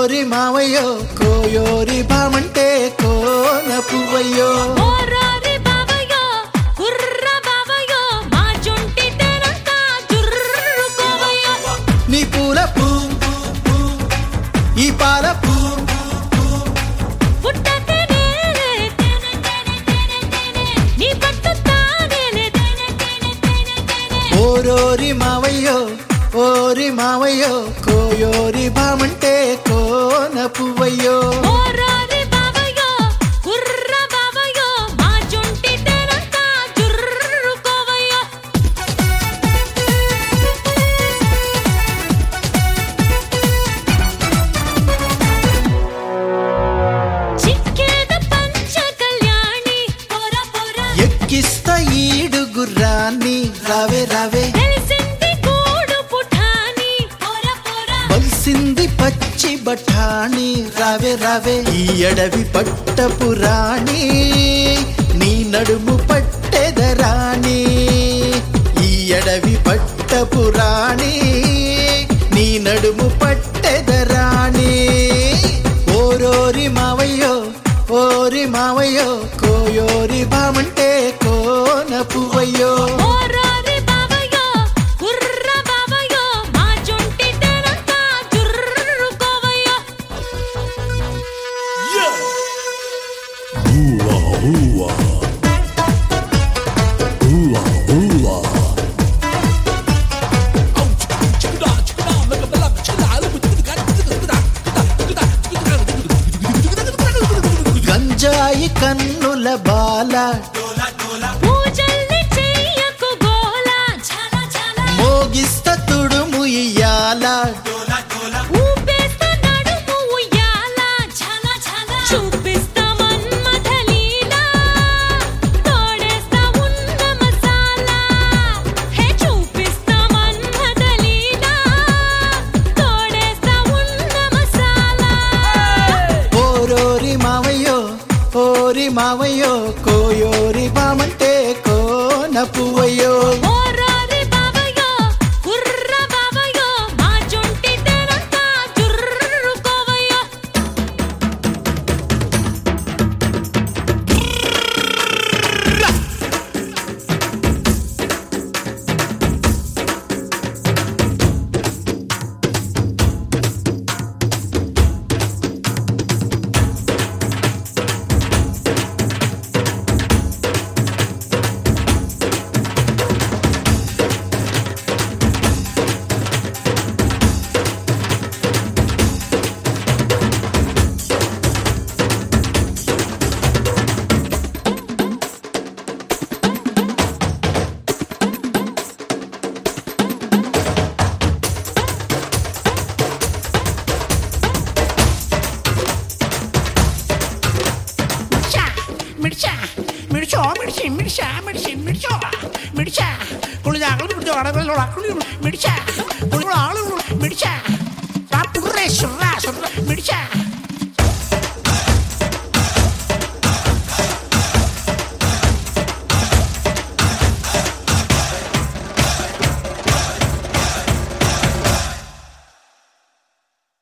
ఓరోరి మావయ్యో కోయోరి బామంటే కోన పువ్వయ్యో ఓరారి బావయ్యో కుర్ర బావయ్యో మా జుంటి తెరంతా జుర్రుకోవయ్యో నీ పూల పూ ఈ పాల పూ పుట్టతేనే తేనె తేనె తేనె తేనె నీ పట్టు తానేలే తేనె తేనె తేనె తేనె ఓరోరి మావయ్యో ఓరి మావయ్యో కోయోరి బామంటే కోన పువ్వయ్యో ఓరారి బావయ్యో కుర్ర బావయ్యో మా జుంటి తెరంతా జుర్రుకోవయ్యో చిక్కేద పంచ కళ్యాణి పొర పొర ఎక్కిస్తా ఈడు గుర్రాన్ని రావే రావే తెలిసింది గూడు పుఠాని పొర పొర బలిసింది పచ్చి బఠాణి రావే రావే ఈ అడవి పట్టపు రాణి నీ నడుము పట్టెదరాణి ఈ అడవి పట్టపు రాణి నీ నడుము పట్టెదరాణి ఓరోరి మావయ్యో ఓరి మావయ్యో కోయోరి బామంటే కోన పువ్వయ్యో ఓరారి బావయ్యో కుర్ర బావయ్యో మా జుంటి తెరంతా జుర్రుకోవయ్యో గంజాయి కన్నుల బాల పూజల్ని చెయ్యకు గోలా ఝల ఝల మోగిస్త తుడుము ఇయ్యాల ఊపేస్తా నడుము ఉయ్యాల ఝల ఝల చూపిస్తా మన్మథ లీలా తోడేస్తా ఉన్న మసాలా హే చూపిస్తా మన్మథ లీలా తోడేస్తా ఉన్న మసాలా ఓరోరి మావయ్యో ఓరి మావయ్యో కోయోరి బామంటే కోన పువ్వయ్యో ఓరారి బావయ్యో కుర్ర బావయ్యో మా జుంటి తెరంతా జుర్రుకోవయ్యో മിടിച്ച മിടിച്ച മിടിച്ചോ മിടിച്ച് മിടിച്ച മിടിച്ച് മിടിച്ചോ മിടിച്ച കുളിജാകൾ പിടിച്ചോ അടകളോട് അക്കുളി മിടിച്ച കുളികൾ ആളുകൾ മിടിച്ച മിടിച്ച